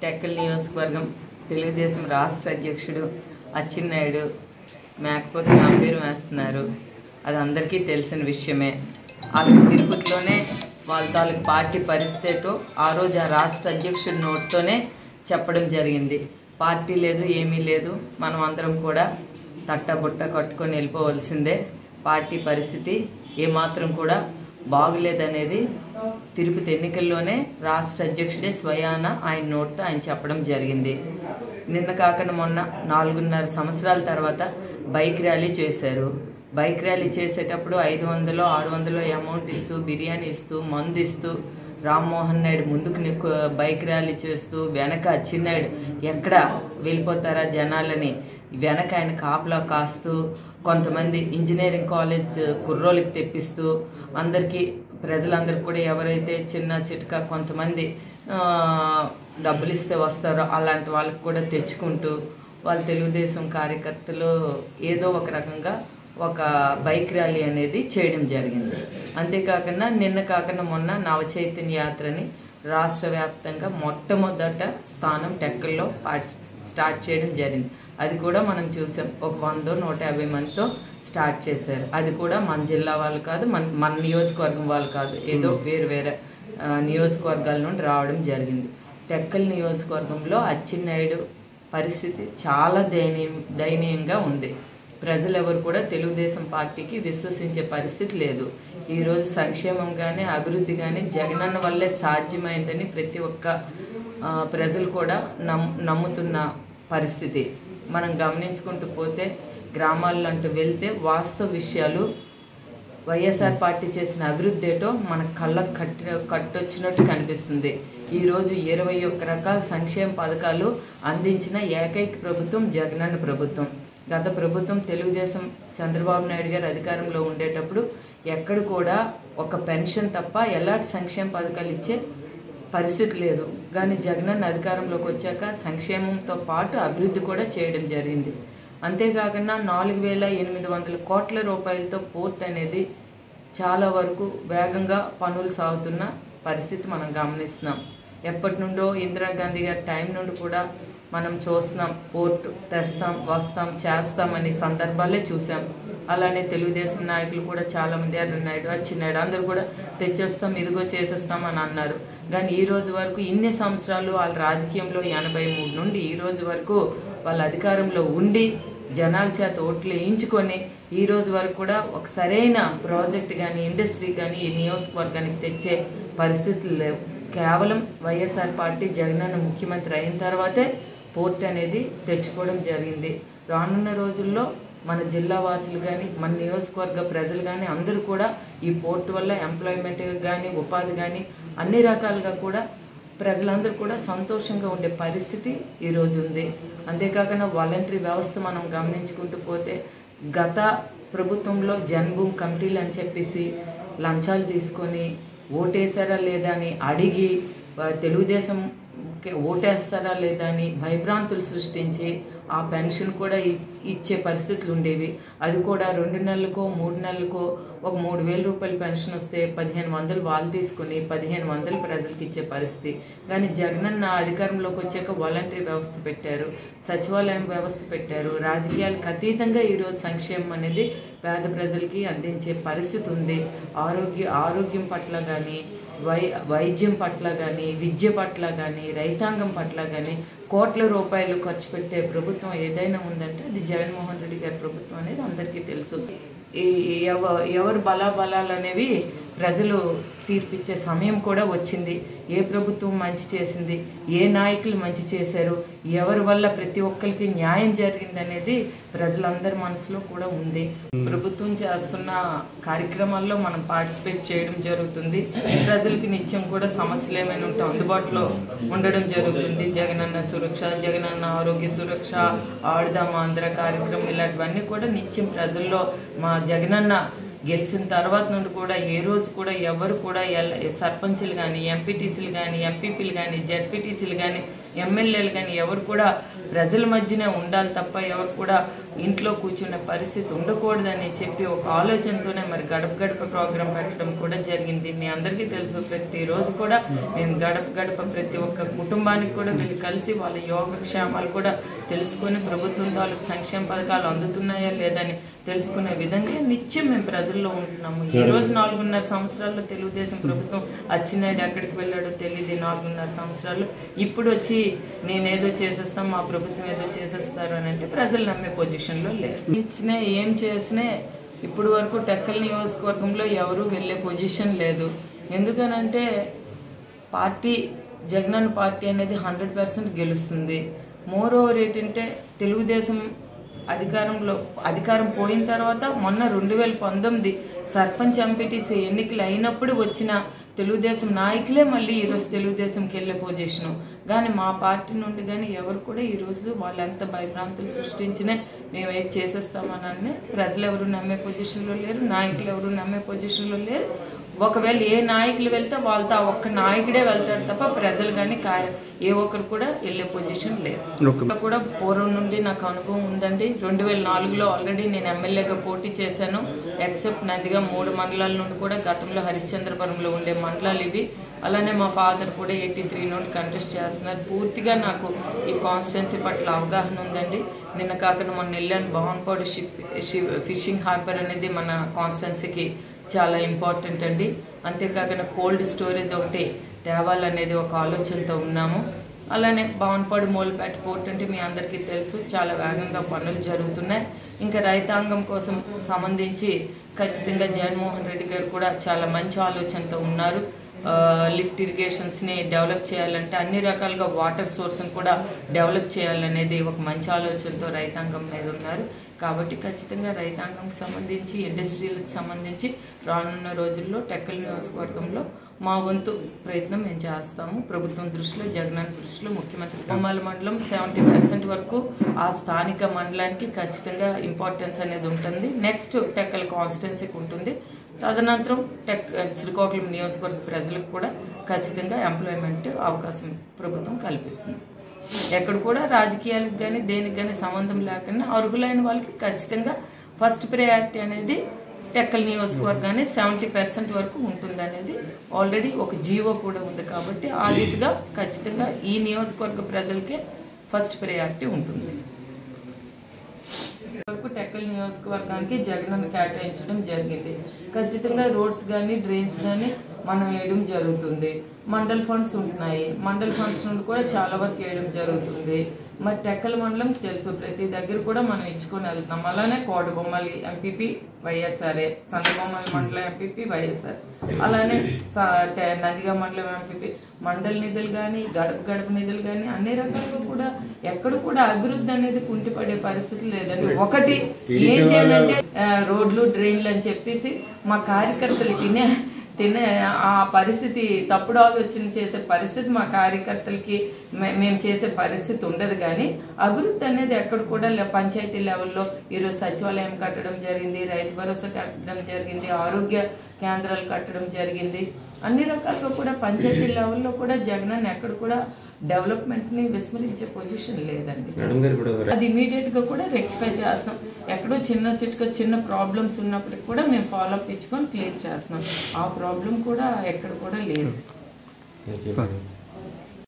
టెక్కల్ నియోజకవర్గం తెలుగుదేశం రాష్ట్ర అధ్యక్షుడు అచ్చెన్నాయుడు మేకపోతే గంభీరం వేస్తున్నారు అది అందరికీ తెలిసిన విషయమే వాళ్ళకి తిరుపతిలోనే వాళ్ళ తాలూకు పార్టీ పరిస్థితి ఏంటో ఆ రోజు ఆ రాష్ట్ర అధ్యక్షుడి నోట్తోనే చెప్పడం జరిగింది పార్టీ లేదు ఏమీ లేదు మనం అందరం కూడా తట్టబుట్ట కట్టుకొని వెళ్ళిపోవలసిందే పార్టీ పరిస్థితి ఏమాత్రం కూడా బాగులేదనేది తిరుపతి ఎన్నికల్లోనే రాష్ట్ర అధ్యక్షుడే స్వయాన ఆయన నోట్తో ఆయన చెప్పడం జరిగింది నిన్న కాకుండా మొన్న నాలుగున్నర సంవత్సరాల తర్వాత బైక్ ర్యాలీ చేశారు బైక్ ర్యాలీ చేసేటప్పుడు ఐదు వందలు ఆరు వందలు అమౌంట్ ఇస్తూ బిర్యానీ ఇస్తూ మందు ఇస్తూ రామ్మోహన్ నాయుడు ముందుకు నిక్కు బైక్ ర్యాలీ చేస్తూ వెనక చిన్నాయుడు ఎక్కడ వెళ్ళిపోతారా జనాలని వెనక ఆయన కాపలా కాస్తూ కొంతమంది ఇంజనీరింగ్ కాలేజ్ కుర్రోళ్ళకి తెప్పిస్తూ అందరికీ ప్రజలందరికీ కూడా ఎవరైతే చిన్న చిట్కా కొంతమంది ఆ, డబ్బులు ఇస్తే వస్తారో అలాంటి వాళ్ళకి కూడా తెచ్చుకుంటూ వాళ్ళ తెలుగుదేశం కార్యకర్తలు ఏదో ఒక రకంగా ఒక బైక్ ర్యాలీ అనేది చేయడం జరిగింది అంతేకాకుండా నిన్న కాకుండా మొన్న నవ చైతన్య యాత్రని రాష్ట్ర వ్యాప్తంగా మొట్టమొదట స్థానం టెక్కల్లో పార్టిసి స్టార్ట్ చేయడం జరిగింది అది కూడా మనం చూసాం ఒక వందో నూట యాభై మందితో స్టార్ట్ చేశారు అది కూడా మన జిల్లా వాళ్ళు కాదు మన మన నియోజకవర్గం వాళ్ళు కాదు ఏదో వేరు వేరే ఆ, నియోజకవర్గాల నుండి రావడం జరిగింది టెక్కల్ నియోజకవర్గంలో అచ్చెన్నాయుడు పరిస్థితి చాలా దయనీయం దయనీయంగా ఉంది ప్రజలు ఎవరు కూడా తెలుగుదేశం పార్టీకి విశ్వసించే పరిస్థితి లేదు ఈరోజు సంక్షేమం కానీ అభివృద్ధి కానీ జగనన్న వల్లే సాధ్యమైందని ప్రతి ఒక్క ఆ, ప్రజలు కూడా నమ్ నమ్ముతున్న పరిస్థితి మనం గమనించుకుంటూ పోతే గ్రామాల్లో అంటూ వెళ్తే వాస్తవ విషయాలు వైఎస్ఆర్ పార్టీ చేసిన అభివృద్ధి ఏటో మన కళ్ళకు కట్టి కట్టొచ్చినట్టు కనిపిస్తుంది ఈరోజు ఇరవై ఒక్క రకాల సంక్షేమ పథకాలు అందించిన ఏకైక ప్రభుత్వం జగనన్న ప్రభుత్వం గత ప్రభుత్వం తెలుగుదేశం చంద్రబాబు నాయుడు గారు అధికారంలో ఉండేటప్పుడు ఎక్కడ కూడా ఒక పెన్షన్ తప్ప ఎలాంటి సంక్షేమ పథకాలు ఇచ్చే పరిస్థితి లేదు కానీ జగనన్న అధికారంలోకి వచ్చాక సంక్షేమంతో పాటు అభివృద్ధి కూడా చేయడం జరిగింది అంతేకాకుండా నాలుగు వేల ఎనిమిది వందల కోట్ల రూపాయలతో పోర్ట్ అనేది చాలా వరకు వేగంగా పనులు సాగుతున్న పరిస్థితి మనం గమనిస్తున్నాం ఎప్పటి నుండో ఇందిరాగాంధీ గారి టైం నుండి కూడా మనం చూస్తున్నాం పోర్ట్ తెస్తాం వస్తాం చేస్తామని సందర్భాలే చూసాం అలానే తెలుగుదేశం నాయకులు కూడా చాలా మంది అన్నాడు వచ్చినాడు అందరూ కూడా తెచ్చేస్తాం ఇదిగో చేసేస్తాం అని అన్నారు కానీ ఈ రోజు వరకు ఇన్ని సంవత్సరాలు వాళ్ళ రాజకీయంలో ఎనభై మూడు నుండి ఈ రోజు వరకు వాళ్ళ అధికారంలో ఉండి జనాల చేత ఓట్లు వేయించుకొని ఈ రోజు వరకు కూడా ఒక సరైన ప్రాజెక్ట్ కానీ ఇండస్ట్రీ కానీ ఈ నియోజకవర్గానికి తెచ్చే పరిస్థితులు లేవు కేవలం వైఎస్ఆర్ పార్టీ జగనన్న ముఖ్యమంత్రి అయిన తర్వాతే పోర్ట్ అనేది తెచ్చుకోవడం జరిగింది రానున్న రోజుల్లో మన జిల్లా వాసులు కానీ మన నియోజకవర్గ ప్రజలు కానీ అందరూ కూడా ఈ పోర్ట్ వల్ల ఎంప్లాయ్మెంట్ కానీ ఉపాధి కానీ అన్ని రకాలుగా కూడా ప్రజలందరూ కూడా సంతోషంగా ఉండే పరిస్థితి ఈరోజు ఉంది అంతేకాకుండా వాలంటరీ వ్యవస్థ మనం గమనించుకుంటూ పోతే గత ప్రభుత్వంలో జన్భూమ్ కమిటీలు అని చెప్పేసి లంచాలు తీసుకొని ఓటేసారా లేదా అని అడిగి వా- తెలుగుదేశం కి ఓటేస్తారా లేదా అని భయభ్రాంతులు సృష్టించి ఆ పెన్షన్ కూడా ఇ- ఇచ్చే పరిస్థితులు ఉండేవి అది కూడా రెండు నెలలకో మూడు నెలలకో ఒక మూడు వేల రూపాయల పెన్షన్ వస్తే పదిహేను వందలు వాళ్ళు తీసుకుని పదిహేను వందలు ప్రజలకు ఇచ్చే పరిస్థితి కానీ జగనన్న అధికారంలోకి వచ్చాక వాలంటరీ వ్యవస్థ పెట్టారు సచివాలయం వ్యవస్థ పెట్టారు రాజకీయాలకు అతీతంగా ఈరోజు సంక్షేమం అనేది పేద ప్రజలకి అందించే పరిస్థితి ఉంది ఆరోగ్య ఆరోగ్యం పట్ల కానీ వై వైద్యం పట్ల కానీ విద్య పట్ల కానీ రైతాంగం పట్ల కానీ కోట్ల రూపాయలు ఖర్చు పెట్టే ప్రభుత్వం ఏదైనా ఉందంటే అది జగన్మోహన్ రెడ్డి గారి ప్రభుత్వం అనేది అందరికీ తెలుసు ఈ ఈ ఎవ ఎవరు బలాబలాలు అనేవి ప్రజలు తీర్పిచ్చే సమయం కూడా వచ్చింది ఏ ప్రభుత్వం మంచి చేసింది ఏ నాయకులు మంచి చేశారు ఎవరి వల్ల ప్రతి ఒక్కరికి న్యాయం జరిగింది అనేది ప్రజలందరి మనసులో కూడా ఉంది ప్రభుత్వం చేస్తున్న కార్యక్రమాల్లో మనం పార్టిసిపేట్ చేయడం జరుగుతుంది ప్రజలకి నిత్యం కూడా సమస్యలు ఏమైనా ఉంటే అందుబాటులో ఉండడం జరుగుతుంది జగనన్న సురక్ష జగనన్న ఆరోగ్య సురక్ష ఆడుదాం ఆంధ్ర కార్యక్రమం ఇలాంటివన్నీ కూడా నిత్యం ప్రజల్లో మా జగనన్న గెలిచిన తర్వాత నుండి కూడా ఏ రోజు కూడా ఎవరు కూడా ఎల్ సర్పంచులు కానీ ఎంపీటీసీలు కానీ ఎంపీపీలు కానీ జడ్పీటీసీలు కానీ ఎమ్మెల్యేలు కానీ ఎవరు కూడా ప్రజల మధ్యనే ఉండాలి తప్ప ఎవరు కూడా ఇంట్లో కూర్చునే పరిస్థితి ఉండకూడదని చెప్పి ఒక ఆలోచనతోనే మరి గడప గడప ప్రోగ్రాం పెట్టడం కూడా జరిగింది మీ అందరికీ తెలుసు ప్రతిరోజు కూడా మేము గడప గడప ప్రతి ఒక్క కుటుంబానికి కూడా వెళ్ళి కలిసి వాళ్ళ యోగక్షేమాలు కూడా తెలుసుకొని ప్రభుత్వం తాలూకు సంక్షేమ పథకాలు అందుతున్నాయా లేదని తెలుసుకునే విధంగా నిత్యం మేము ప్రజల్లో ఉంటున్నాము ఈ రోజు నాలుగున్నర సంవత్సరాల్లో తెలుగుదేశం ప్రభుత్వం అచ్చినాయుడు ఎక్కడికి వెళ్ళాడో తెలియదు ఈ నాలుగున్నర సంవత్సరాలు ఇప్పుడు వచ్చి నేనేదో చేసేస్తాం మా ప్రభుత్వం ఏదో చేసేస్తారు అని అంటే ప్రజలు నమ్మే పొజిషన్లో లేరు ఇచ్చినా ఏం చేసినా ఇప్పుడు వరకు టెక్కల్ నియోజకవర్గంలో ఎవరు వెళ్ళే పొజిషన్ లేదు ఎందుకనంటే పార్టీ జగనన్న పార్టీ అనేది హండ్రెడ్ పర్సెంట్ గెలుస్తుంది మోర్ ఓవర్ ఏంటంటే తెలుగుదేశం అధికారంలో అధికారం పోయిన తర్వాత మొన్న రెండు వేల పంతొమ్మిది సర్పంచ్ ఎంపీటీసీ ఎన్నికలు అయినప్పుడు వచ్చిన తెలుగుదేశం నాయకులే మళ్ళీ ఈరోజు తెలుగుదేశంకి వెళ్ళే పొజిషను కానీ మా పార్టీ నుండి కానీ ఎవరు కూడా ఈరోజు వాళ్ళు ఎంత భయభ్రాంతులు సృష్టించినా మేము ఏది చేసేస్తామనని ప్రజలు ఎవరు నమ్మే పొజిషన్లో లేరు నాయకులు ఎవరు నమ్మే పొజిషన్లో లేరు ఒకవేళ ఏ నాయకులు వెళ్తే వాళ్ళతో ఆ ఒక్క నాయకుడే వెళ్తాడు తప్ప ప్రజలు కానీ కార్య ఏ ఒక్కరు కూడా వెళ్ళే పొజిషన్ లేదు ఇంకా కూడా పూర్వం నుండి నాకు అనుభవం ఉందండి రెండు వేల నాలుగులో ఆల్రెడీ నేను ఎమ్మెల్యేగా పోటీ చేశాను ఎక్సెప్ట్ నందిగా మూడు మండలాల నుండి కూడా గతంలో హరిశ్చంద్రపురంలో ఉండే మండలాలు ఇవి అలానే మా ఫాదర్ కూడా ఎయిటీ త్రీ నుండి కంటెస్ట్ చేస్తున్నారు పూర్తిగా నాకు ఈ కాన్స్టిట్యున్సీ పట్ల అవగాహన ఉందండి నిన్న కాకుండా మొన్న వెళ్ళాను Banpadu ship ship fishing harbour అనేది మన కాన్స్టిట్యున్సీకి చాలా ఇంపార్టెంట్ అండి అంతేకాకుండా కోల్డ్ స్టోరేజ్ ఒకటి తేవాలనేది ఒక ఆలోచనతో ఉన్నాము అలానే బాన్పాడు మోల్పేట పోర్ట్ అంటే మీ అందరికీ తెలుసు చాలా వేగంగా పనులు జరుగుతున్నాయి ఇంకా రైతాంగం కోసం సంబంధించి ఖచ్చితంగా జగన్మోహన్ రెడ్డి గారు కూడా చాలా మంచి ఆలోచనతో ఉన్నారు ఆ, లిఫ్ట్ ఇరిగేషన్స్ని డెవలప్ చేయాలంటే అన్ని రకాలుగా వాటర్ సోర్స్ని కూడా డెవలప్ చేయాలనేది ఒక మంచి ఆలోచనతో రైతాంగం మీద ఉన్నారు కాబట్టి ఖచ్చితంగా రైతాంగంకి సంబంధించి ఇండస్ట్రీలకు సంబంధించి రానున్న రోజుల్లో టెక్కల్ నియోజకవర్గంలో మా వంతు ప్రయత్నం మేము చేస్తాము ప్రభుత్వం దృష్టిలో జగనన్న దృష్టిలో ముఖ్యమంత్రి బొమ్మాల మండలం సెవెంటీ పర్సెంట్ వరకు ఆ స్థానిక మండలానికి ఖచ్చితంగా ఇంపార్టెన్స్ అనేది ఉంటుంది నెక్స్ట్ టెక్కల్ కాన్స్టిట్యున్సీకి ఉంటుంది తదనంతరం టెక్ శ్రీకాకుళం నియోజకవర్గ ప్రజలకు కూడా ఖచ్చితంగా ఎంప్లాయ్మెంట్ అవకాశం ప్రభుత్వం కల్పిస్తుంది ఎక్కడ కూడా రాజకీయాలకు కానీ దేనికి కానీ సంబంధం లేకుండా అర్హులైన వాళ్ళకి ఖచ్చితంగా ఫస్ట్ ప్రయారిటీ అనేది టెక్కల్ నియోజకవర్గాన్ని సెవెంటీ పర్సెంట్ వరకు ఉంటుంది అనేది ఆల్రెడీ ఒక జీవో కూడా ఉంది కాబట్టి ఆ దిశగా ఖచ్చితంగా ఈ నియోజకవర్గ ప్రజలకే ఫస్ట్ ప్రయారిటీ ఉంటుంది వరకు టెక్కల్ నియోజకవర్గానికి జగనన్న కేటాయించడం జరిగింది ఖచ్చితంగా రోడ్స్ కానీ డ్రైన్స్ కానీ మనం వేయడం జరుగుతుంది మండల్ ఫండ్స్ ఉంటున్నాయి మండల్ ఫండ్స్ నుండి కూడా చాలా వరకు వేయడం జరుగుతుంది మరి టెక్కల మండలం తెలుసు ప్రతి దగ్గర కూడా మనం ఇచ్చుకొని వెళ్తున్నాం అలానే కోటబొమ్మలి ఎంపీపీ వైఎస్ఆర్ఏ సంతబొమ్మలి మండలం ఎంపీపీ వైఎస్ఆర్ అలానే స- టె- నందిగా మండలం ఎంపీపీ మండల నిధులు కానీ గడప గడప నిధులు కానీ అన్ని రకాలుగా కూడా ఎక్కడ కూడా అభివృద్ధి అనేది కుంటిపడే పరిస్థితి లేదండి ఒకటి ఏంటి అని అంటే ఆ, రోడ్లు డ్రైన్లు అని చెప్పేసి మా కార్యకర్తలు తినే తినే ఆ పరిస్థితి తప్పుడు ఆలోచన చేసే పరిస్థితి మా కార్యకర్తలకి మే- మేము చేసే పరిస్థితి ఉండదు కానీ అభివృద్ధి అనేది ఎక్కడ కూడా లే- పంచాయతీ లెవెల్లో ఈరోజు సచివాలయం కట్టడం జరిగింది రైతు భరోసా కట్టడం జరిగింది ఆరోగ్య కేంద్రాలు కట్టడం జరిగింది అన్ని రకాలుగా కూడా పంచాయతీ లెవెల్లో కూడా జగనన్న ఎక్కడ కూడా డెవలప్మెంట్ ని విస్మరించే పొజిషన్ లేదండి మేడం గారు ఇప్పుడు అది ఇమీడియట్ గా కూడా రెక్టిఫై చేస్తాం ఎక్కడో చిన్న చిట్క చిన్న ప్రాబ్లమ్స్ ఉన్నప్పటికి కూడా మేము ఫాలోఅప్ ఇచ్చుకొని క్లియర్ చేస్తున్నాం ఆ ప్రాబ్లం కూడా ఎక్కడ కూడా లేదు ఓకే మేడం